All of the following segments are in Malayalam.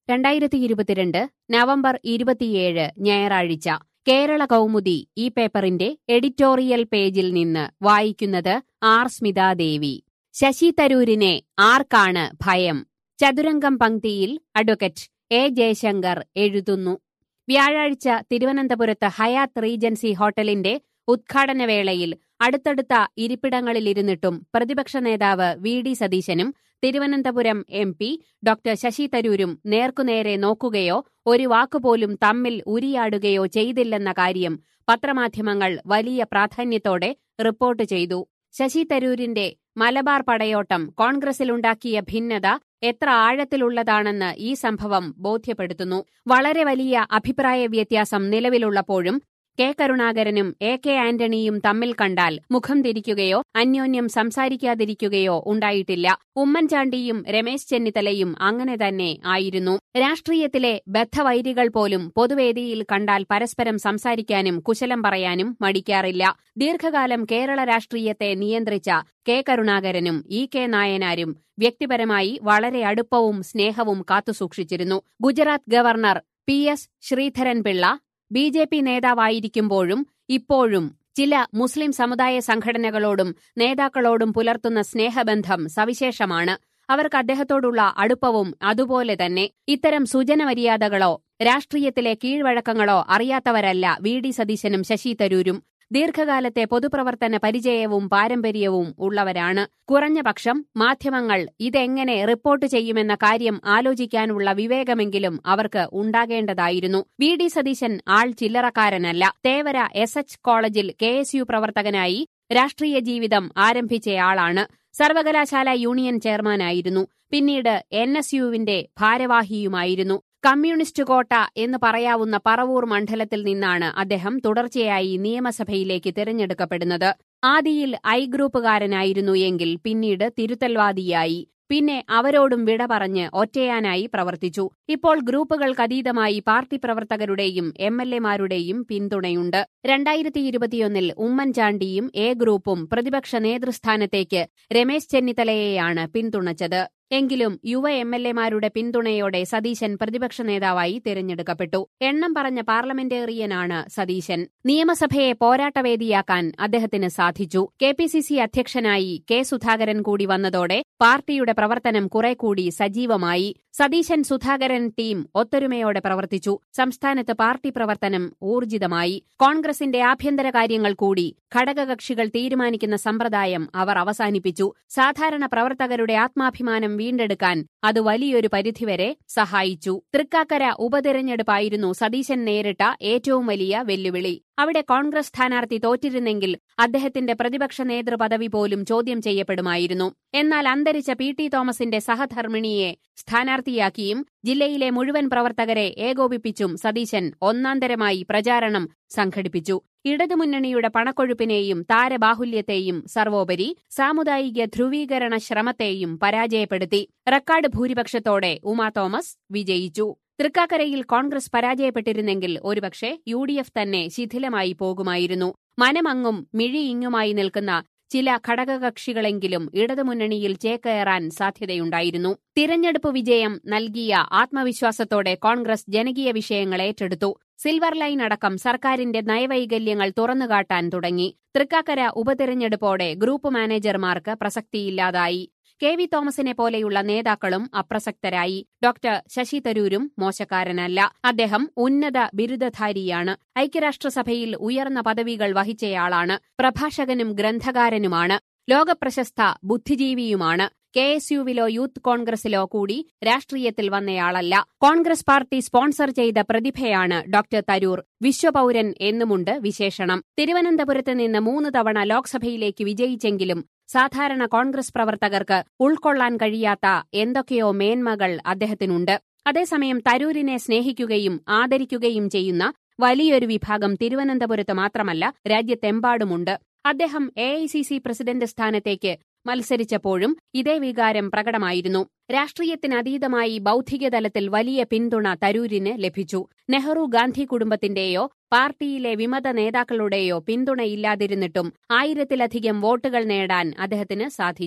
രണ്ടായിരത്തി ഇരുപത്തിരണ്ട് നവംബർ ഇരുപത്തിയേഴ് ഞായറാഴ്ച കേരള കൗമുദി ഈ പേപ്പറിന്റെ എഡിറ്റോറിയൽ പേജിൽ നിന്ന് വായിക്കുന്നത് ആർ സ്മിതാദേവി ശശി തരൂരിനെ ആർക്കാണ് ഭയം ചതുരംഗം പങ്ക്തിയിൽ അഡ്വക്കേറ്റ് എ ജയശങ്കർ എഴുതുന്നു വ്യാഴാഴ്ച തിരുവനന്തപുരത്ത് ഹയാത്ത് റീജൻസി ഹോട്ടലിന്റെ ഉദ്ഘാടനവേളയിൽ അടുത്തടുത്ത ഇരിപ്പിടങ്ങളിലിരുന്നിട്ടും പ്രതിപക്ഷ നേതാവ് വി ഡി സതീശനും Thiruvananthapuram M P doctor Sasi തരൂരും നേർക്കുനേരെ നോക്കുകയോ ഒരു വാക്കുപോലും തമ്മിൽ ഉരിയാടുകയോ ചെയ്തില്ലെന്ന കാര്യം പത്രമാധ്യമങ്ങൾ വലിയ പ്രാധാന്യത്തോടെ റിപ്പോർട്ട് ചെയ്തു ശശി തരൂരിന്റെ മലബാർ പടയോട്ടം കോൺഗ്രസിലുണ്ടാക്കിയ ഭിന്നത എത്ര ആഴത്തിലുള്ളതാണെന്ന് ഈ സംഭവം ബോധ്യപ്പെടുത്തുന്നു വളരെ വലിയ അഭിപ്രായ വ്യത്യാസം നിലവിലുള്ളപ്പോഴും കെ കരുണാകരനും എ കെ ആന്റണിയും തമ്മിൽ കണ്ടാൽ മുഖം തിരിക്കുകയോ അന്യോന്യം സംസാരിക്കാതിരിക്കുകയോ ഉണ്ടായിട്ടില്ല ഉമ്മൻചാണ്ടിയും രമേശ് ചെന്നിത്തലയും അങ്ങനെ തന്നെ ആയിരുന്നു രാഷ്ട്രീയത്തിലെ ബദ്ധവൈരികൾ പോലും പൊതുവേദിയിൽ കണ്ടാൽ പരസ്പരം സംസാരിക്കാനും കുശലം പറയാനും മടിക്കാറില്ല ദീർഘകാലം കേരള രാഷ്ട്രീയത്തെ നിയന്ത്രിച്ച കെ കരുണാകരനും ഇ കെ നായനാരും വ്യക്തിപരമായി വളരെ അടുപ്പവും സ്നേഹവും കാത്തുസൂക്ഷിച്ചിരുന്നു Gujarat governor P S Sreedharan Pillai B J P നേതാവായിരിക്കുമ്പോഴും ഇപ്പോഴും ചില മുസ്ലിം സമുദായ സംഘടനകളോടും നേതാക്കളോടും പുലർത്തുന്ന സ്നേഹബന്ധം സവിശേഷമാണ് അവർക്ക് അദ്ദേഹത്തോടുള്ള അടുപ്പവും അതുപോലെ തന്നെ ഇത്തരം സൂചനമര്യാദകളോ രാഷ്ട്രീയത്തിലെ കീഴ്വഴക്കങ്ങളോ അറിയാത്തവരല്ല വി ഡി സതീശനും ശശി തരൂരും ദീർഘകാലത്തെ പൊതുപ്രവർത്തന പരിചയവും പാരമ്പര്യവും ഉള്ളവരാണ് കുറഞ്ഞപക്ഷം മാധ്യമങ്ങൾ ഇതെങ്ങനെ റിപ്പോർട്ട് ചെയ്യുമെന്ന കാര്യം ആലോചിക്കാനുള്ള വിവേകമെങ്കിലും അവർക്ക് ഉണ്ടാകേണ്ടതായിരുന്നു വി ഡി സതീശൻ ആൾ ചില്ലറക്കാരനല്ല തേവര എസ് എച്ച് കോളേജിൽ കെ എസ് യു പ്രവർത്തകനായി രാഷ്ട്രീയ ജീവിതം ആരംഭിച്ചയാളാണ് സർവകലാശാല യൂണിയൻ ചെയർമാനായിരുന്നു പിന്നീട് എൻ എസ് യുവിന്റെ ഭാരവാഹിയുമായിരുന്നു കമ്മ്യൂണിസ്റ്റ് കോട്ട എന്ന് പറയാവുന്ന പറവൂർ മണ്ഡലത്തിൽ നിന്നാണ് അദ്ദേഹം തുടർച്ചയായി നിയമസഭയിലേക്ക് തിരഞ്ഞെടുക്കപ്പെടുന്നത് ആദിയിൽ ഐ ഗ്രൂപ്പുകാരനായിരുന്നു എങ്കിൽ പിന്നീട് തിരുത്തൽവാദിയായി പിന്നെ അവരോടും വിട പറഞ്ഞ് ഒറ്റയാനായി പ്രവർത്തിച്ചു ഇപ്പോൾ ഗ്രൂപ്പുകൾക്കതീതമായി പാർട്ടി പ്രവർത്തകരുടെയും എം എൽ എമാരുടെയും പിന്തുണയുണ്ട് രണ്ടായിരത്തി ഇരുപത്തിയൊന്നിൽ ഉമ്മൻചാണ്ടിയും എ ഗ്രൂപ്പും പ്രതിപക്ഷ നേതൃസ്ഥാനത്തേക്ക് രമേശ് ചെന്നിത്തലയെയാണ് പിന്തുണച്ചത് എങ്കിലും യുവ എം എൽ എമാരുടെ പിന്തുണയോടെ സതീശൻ പ്രതിപക്ഷ നേതാവായി തിരഞ്ഞെടുക്കപ്പെട്ടു എണ്ണം പറഞ്ഞ പാർലമെന്റേറിയനാണ് സതീശൻ നിയമസഭയെ പോരാട്ടവേദിയാക്കാൻ അദ്ദേഹത്തിന് സാധിച്ചു കെ പി സി സി അധ്യക്ഷനായി കെ സുധാകരൻ കൂടി വന്നതോടെ പാർട്ടിയുടെ പ്രവർത്തനം കുറെ കൂടി സജീവമായി സതീശൻ സുധാകരൻ ടീം ഒത്തൊരുമയോടെ പ്രവർത്തിച്ചു സംസ്ഥാനത്ത് പാർട്ടി പ്രവർത്തനം ഊർജിതമായി കോൺഗ്രസിന്റെ ആഭ്യന്തര കാര്യങ്ങൾ കൂടി ഘടകകക്ഷികൾ തീരുമാനിക്കുന്ന സമ്പ്രദായം അവർ അവസാനിപ്പിച്ചു സാധാരണ പ്രവർത്തകരുടെ ആത്മാഭിമാനം വീണ്ടെടുക്കാൻ അത് വലിയൊരു പരിധിവരെ സഹായിച്ചു തൃക്കാക്കര ഉപതെരഞ്ഞെടുപ്പായിരുന്നു സതീശൻ നേരിട്ട ഏറ്റവും വലിയ വെല്ലുവിളി അവിടെ കോൺഗ്രസ് സ്ഥാനാർത്ഥി തോറ്റിരുന്നെങ്കിൽ അദ്ദേഹത്തിന്റെ പ്രതിപക്ഷ നേതൃപദവി പോലും ചോദ്യം ചെയ്യപ്പെടുമായിരുന്നു എന്നാൽ അന്തരിച്ച പി ടി തോമസിന്റെ സഹധർമ്മിണിയെ സ്ഥാനാർത്ഥിയാക്കിയും ജില്ലയിലെ മുഴുവൻ പ്രവർത്തകരെ ഏകോപിപ്പിച്ചും സതീശൻ ഒന്നാന്തരമായി പ്രചാരണം സംഘടിപ്പിച്ചു ഇടതുമുന്നണിയുടെ പണക്കൊഴുപ്പിനെയും താരബാഹുല്യത്തെയും സർവോപരി സാമുദായിക ധ്രുവീകരണ ശ്രമത്തെയും പരാജയപ്പെടുത്തി റെക്കോർഡ് ഭൂരിപക്ഷത്തോടെ ഉമാ തോമസ് വിജയിച്ചു തൃക്കാക്കരയിൽ കോൺഗ്രസ് പരാജയപ്പെട്ടിരുന്നെങ്കിൽ ഒരുപക്ഷെ യു ഡി എഫ് തന്നെ ശിഥിലമായി പോകുമായിരുന്നു മനമങ്ങും മിഴിയിങ്ങുമായി നിൽക്കുന്ന ചില ഘടകകക്ഷികളെങ്കിലും ഇടതുമുന്നണിയിൽ ചേക്കേറാൻ സാധ്യതയുണ്ടായിരുന്നു തിരഞ്ഞെടുപ്പ് വിജയം നൽകിയ ആത്മവിശ്വാസത്തോടെ കോൺഗ്രസ് ജനകീയ വിഷയങ്ങൾ ഏറ്റെടുത്തു സിൽവർ ലൈൻ അടക്കം സർക്കാരിന്റെ നയവൈകല്യങ്ങൾ തുറന്നുകാട്ടാൻ തുടങ്ങി തൃക്കാക്കര ഉപതെരഞ്ഞെടുപ്പോടെ ഗ്രൂപ്പ് മാനേജർമാർക്ക് പ്രസക്തിയില്ലാതായി കെ വി തോമസിനെ പോലെയുള്ള നേതാക്കളും അപ്രസക്തരായി ഡോക്ടർ ശശി തരൂരും മോശക്കാരനല്ല അദ്ദേഹം ഉന്നത ബിരുദധാരിയാണ് ഐക്യരാഷ്ട്രസഭയിൽ ഉയർന്ന പദവികൾ വഹിച്ചയാളാണ് പ്രഭാഷകനും ഗ്രന്ഥകാരനുമാണ് ലോകപ്രശസ്ത ബുദ്ധിജീവിയുമാണ് കെ എസ് യുവിലോ യൂത്ത് കോൺഗ്രസിലോ കൂടി രാഷ്ട്രീയത്തിൽ വന്നയാളല്ല കോൺഗ്രസ് പാർട്ടി സ്പോൺസർ ചെയ്ത പ്രതിഭയാണ് ഡോക്ടർ തരൂർ വിശ്വപൌരൻ എന്നുമുണ്ട് വിശേഷണം തിരുവനന്തപുരത്ത് നിന്ന് മൂന്ന് തവണ ലോക്സഭയിലേക്ക് വിജയിച്ചെങ്കിലും സാധാരണ കോൺഗ്രസ് പ്രവർത്തകർക്ക് ഉൾക്കൊള്ളാൻ കഴിയാത്ത എന്തൊക്കെയോ മേന്മകൾ അദ്ദേഹത്തിനുണ്ട് അതേസമയം തരൂരിനെ സ്നേഹിക്കുകയും ആദരിക്കുകയും ചെയ്യുന്ന വലിയൊരു വിഭാഗം തിരുവനന്തപുരത്ത് മാത്രമല്ല രാജ്യത്തെമ്പാടുമുണ്ട് അദ്ദേഹം എ പ്രസിഡന്റ് സ്ഥാനത്തേക്ക് മത്സരിച്ചപ്പോഴും ഇതേ വികാരം പ്രകടമായിരുന്നു രാഷ്ട്രീയത്തിനതീതമായി ബൗദ്ധിക തലത്തിൽ വലിയ പിന്തുണ തരൂരിന് ലഭിച്ചു നെഹ്റു ഗാന്ധി കുടുംബത്തിന്റെയോ പാർട്ടിയിലെ വിമത നേതാക്കളുടെയോ പിന്തുണയില്ലാതിരുന്നിട്ടും ആയിരത്തിലധികം വോട്ടുകൾ നേടാൻ അദ്ദേഹത്തിന് സാധിച്ചു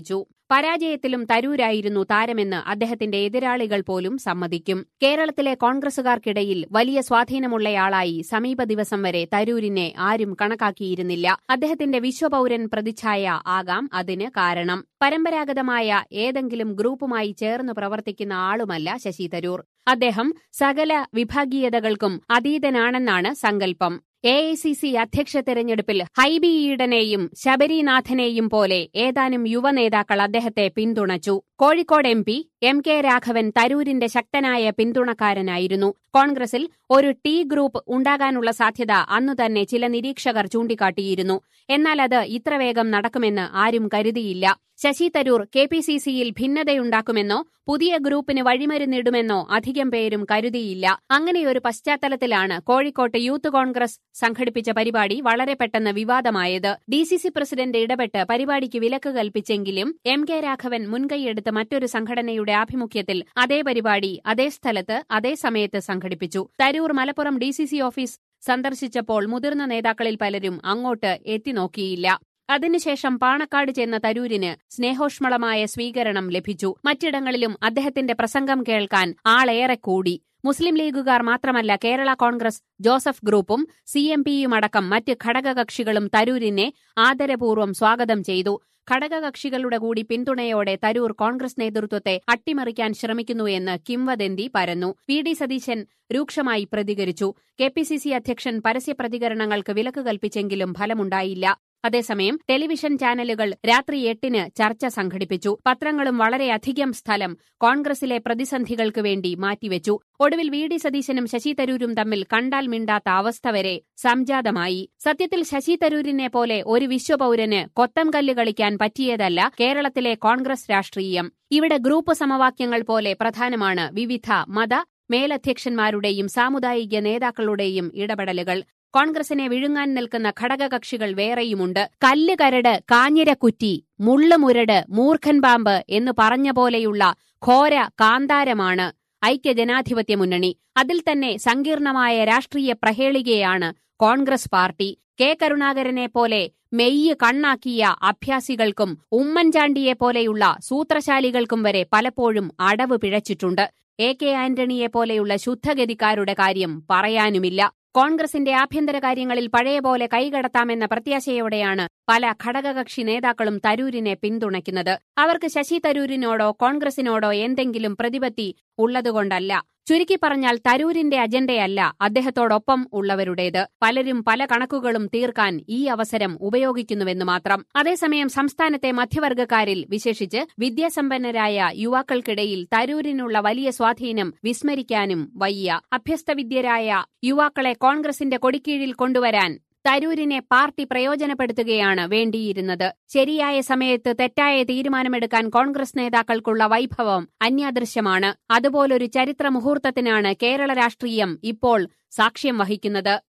പരാജയത്തിലും തരൂരായിരുന്നു താരമെന്ന് അദ്ദേഹത്തിന്റെ എതിരാളികൾ പോലും സമ്മതിക്കും കേരളത്തിലെ കോൺഗ്രസുകാർക്കിടയിൽ വലിയ സ്വാധീനമുള്ളയാളായി സമീപ ദിവസം വരെ തരൂരിനെ ആരും കണക്കാക്കിയിരുന്നില്ല അദ്ദേഹത്തിന്റെ വിശ്വപൌരൻ പ്രതിച്ഛായ ആകാം അതിന് കാരണം പരമ്പരാഗതമായ ഏതെങ്കിലും ഗ്രൂപ്പുമായി ചേർന്ന് പ്രവർത്തിക്കുന്ന ആളുമല്ല ശശി തരൂർ അദ്ദേഹം സകല വിഭാഗീയതകൾക്കും അതീതനാണെന്നാണ് സങ്കല്പം എ ഐ സി സി അധ്യക്ഷ തെരഞ്ഞെടുപ്പിൽ ഹൈബി ഈഡനെയും ശബരിനാഥനെയും പോലെ ഏതാനും യുവനേതാക്കൾ അദ്ദേഹത്തെ പിന്തുണച്ചു Kozhikode M P M K Raghavan തരൂരിന്റെ ശക്തനായ പിന്തുണക്കാരനായിരുന്നു കോൺഗ്രസിൽ ഒരു ടി ഗ്രൂപ്പ് ഉണ്ടാകാനുള്ള സാധ്യത അന്നു തന്നെ ചില നിരീക്ഷകർ ചൂണ്ടിക്കാട്ടിയിരുന്നു എന്നാൽ അത് ഇത്ര വേഗം നടക്കുമെന്ന് ആരും കരുതിയില്ല Sasi Tharoor K P C സിയിൽ ഭിന്നതയുണ്ടാക്കുമെന്നോ പുതിയ ഗ്രൂപ്പിന് വഴിമരുന്നിടുമെന്നോ അധികം പേരും കരുതിയില്ല അങ്ങനെയൊരു പശ്ചാത്തലത്തിലാണ് കോഴിക്കോട്ട് യൂത്ത് കോൺഗ്രസ് സംഘടിപ്പിച്ച പരിപാടി വളരെ പെട്ടെന്ന് വിവാദമായത് ഡി സി സി പ്രസിഡന്റ് ഇടപെട്ട് പരിപാടിക്ക് വിലക്ക് കൽപ്പിച്ചെങ്കിലും എം കെ രാഘവൻ മുൻകൈയെടുത്ത് മറ്റൊരു സംഘടനയുടെ ആഭിമുഖ്യത്തിൽ അതേ പരിപാടി അതേ സ്ഥലത്ത് അതേ സമയത്ത് സംഘടിപ്പിച്ചു Tharoor Malappuram D C C office സന്ദർശിച്ചപ്പോൾ മുതിർന്ന നേതാക്കളിൽ പലരും അങ്ങോട്ട് എത്തിനോക്കിയില്ല അതിനുശേഷം പാണക്കാട് ചെന്ന തരൂരിന് സ്നേഹോഷ്മളമായ സ്വീകരണം ലഭിച്ചു മറ്റിടങ്ങളിലും അദ്ദേഹത്തിന്റെ പ്രസംഗം കേൾക്കാൻ ആളേറെ കൂടി മുസ്ലിം ലീഗുകാർ മാത്രമല്ല കേരള കോൺഗ്രസ് ജോസഫ് ഗ്രൂപ്പും സി എം പിയുമടക്കം മറ്റ് ഘടകകക്ഷികളും തരൂരിനെ ആദരപൂർവ്വം സ്വാഗതം ചെയ്തു ഘടകകക്ഷികളുടെ കൂടി പിന്തുണയോടെ തരൂർ കോൺഗ്രസ് നേതൃത്വത്തെ അട്ടിമറിക്കാൻ ശ്രമിക്കുന്നുവെന്ന് കിംവദന്തി പരന്നു വി ഡി സതീശൻ രൂക്ഷമായി പ്രതികരിച്ചു കെ പി സി സി അധ്യക്ഷൻ പരസ്യ പ്രതികരണങ്ങൾക്ക് വിലക്ക് കൽപ്പിച്ചെങ്കിലും ഫലമുണ്ടായില്ല അതേസമയം ടെലിവിഷൻ ചാനലുകൾ രാത്രി എട്ടിന് ചർച്ച സംഘടിപ്പിച്ചു പത്രങ്ങളും വളരെയധികം സ്ഥലം കോൺഗ്രസിലെ പ്രതിസന്ധികൾക്ക് വേണ്ടി മാറ്റിവെച്ചു ഒടുവിൽ വി ഡി സതീശനും ശശി തരൂരും തമ്മിൽ കണ്ടാൽ മിണ്ടാത്ത അവസ്ഥ വരെ സംജാതമായി സത്യത്തിൽ ശശി തരൂരിനെ പോലെ ഒരു വിശ്വപൌരന് കൊത്തം കല്ല് കളിക്കാൻ പറ്റിയതല്ല കേരളത്തിലെ കോൺഗ്രസ് രാഷ്ട്രീയം ഇവിടെ ഗ്രൂപ്പ് സമവാക്യങ്ങൾ പോലെ പ്രധാനമാണ് വിവിധ മത മേലധ്യക്ഷന്മാരുടെയും സാമുദായിക നേതാക്കളുടെയും ഇടപെടലുകൾ കോൺഗ്രസിനെ വിഴുങ്ങാൻ നിൽക്കുന്ന ഘടകകക്ഷികൾ വേറെയുമുണ്ട് കല്ല് കരട് കാഞ്ഞിരക്കുറ്റി മുള്ളുമുരട് മൂർഖൻ പാമ്പ് എന്ന് പറഞ്ഞ പോലെയുള്ള ഘോര കാന്താരമാണ് ഐക്യജനാധിപത്യ മുന്നണി അതിൽ തന്നെ സങ്കീർണമായ രാഷ്ട്രീയ പ്രഹേളികയാണ് കോൺഗ്രസ് പാർട്ടി കെ കരുണാകരനെ പോലെ മെയ്യ് കണ്ണാക്കിയ അഭ്യാസികൾക്കും ഉമ്മൻചാണ്ടിയെ പോലെയുള്ള സൂത്രശാലികൾക്കും വരെ പലപ്പോഴും അടവ് പിഴച്ചിട്ടുണ്ട് എ കെ ആന്റണിയെ പോലെയുള്ള ശുദ്ധഗതിക്കാരുടെ കാര്യം പറയാനുമില്ല കോൺഗ്രസിന്റെ ആഭ്യന്തര കാര്യങ്ങളിൽ പഴയ പോലെ കൈകടത്താമെന്ന പ്രത്യാശയോടെയാണ് പല ഘടകകക്ഷി നേതാക്കളും തരൂരിനെ പിന്തുണയ്ക്കുന്നത് അവർക്ക് ശശി തരൂരിനോടോ കോൺഗ്രസിനോടോ എന്തെങ്കിലും പ്രതിപത്തി ഉള്ളതുകൊണ്ടല്ല ചുരുക്കി പറഞ്ഞാൽ തരൂരിന്റെ അജണ്ടയല്ല അദ്ദേഹത്തോടൊപ്പം ഉള്ളവരുടേത് പലരും പല കണക്കുകളും തീർക്കാൻ ഈ അവസരം ഉപയോഗിക്കുന്നുവെന്ന് മാത്രം അതേസമയം സംസ്ഥാനത്തെ മധ്യവർഗക്കാരിൽ വിശേഷിച്ച് വിദ്യാസമ്പന്നരായ യുവാക്കൾക്കിടയിൽ തരൂരിനുള്ള വലിയ സ്വാധീനം വിസ്മരിക്കാനും വയ്യ അഭ്യസ്തവിദ്യരായ യുവാക്കളെ കോൺഗ്രസിന്റെ കൊടിക്കീഴിൽ കൊണ്ടുവരാൻ തരൂരിനെ പാർട്ടി പ്രയോജനപ്പെടുത്തുകയാണ് വേണ്ടിയിരുന്നത് ശരിയായ സമയത്ത് തെറ്റായ തീരുമാനമെടുക്കാൻ കോൺഗ്രസ് നേതാക്കൾക്കുള്ള വൈഭവം അന്യാദൃശ്യമാണ് അതുപോലൊരു ചരിത്ര മുഹൂർത്തത്തിനാണ് കേരള രാഷ്ട്രീയം ഇപ്പോൾ സാക്ഷ്യം വഹിക്കുന്നത്